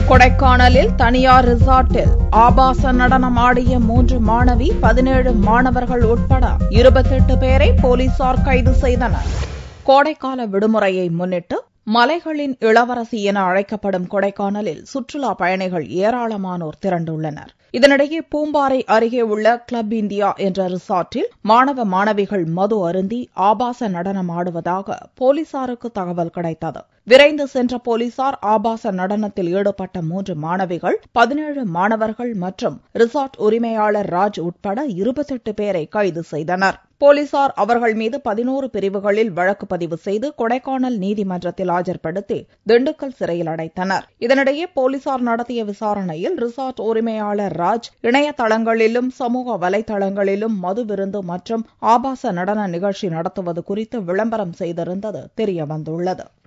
கொடைக்கானலில் தனியார் ரிசார்ட்டில் ஆபாச நடனம் ஆடிய மூன்று மாணவி பதினேழு மாணவர்கள் உட்பட இருபத்தெட்டு பேரை போலீசார் கைது செய்தனர் கோடைக்கால விடுமுறையை முன்னிட்டு மலைகளின் இளவரசி என அழைக்கப்படும் கொடைக்கானலில் சுற்றுலா பயணிகள் ஏராளமானோர் திரண்டுள்ளனர் இதனிடையே பூம்பாறை அருகே உள்ள கிளப் இந்தியா என்ற ரிசார்ட்டில் மாணவ மாணவிகள் மது அருந்தி ஆபாச நடனம் ஆடுவதாக போலீசாருக்கு தகவல் கிடைத்தது விரைந்து சென்ற போலீசார் ஆபாச நடனத்தில் ஈடுபட்ட மூன்று மாணவிகள் பதினேழு மாணவர்கள் மற்றும் ரிசார்ட் உரிமையாளர் ராஜ் உட்பட இருபத்தெட்டு பேரை கைது செய்தனர் போலீசார் அவர்கள் மீது பதினோரு பிரிவுகளில் வழக்கு பதிவு செய்து கொடைக்கானல் நீதிமன்றத்தில் ஆஜர்படுத்தி திண்டுக்கல் சிறையில் அடைத்தனர் இதனிடையே போலீசார் நடத்திய விசாரணையில் ரிசார்ட் உரிமையாளர் ராஜ் இணையதளங்களிலும் சமூக வலைதளங்களிலும் மது விருந்து மற்றும் ஆபாச நடன நிகழ்ச்சி நடத்துவது குறித்து விளம்பரம் செய்திருந்தது தெரியவந்துள்ளது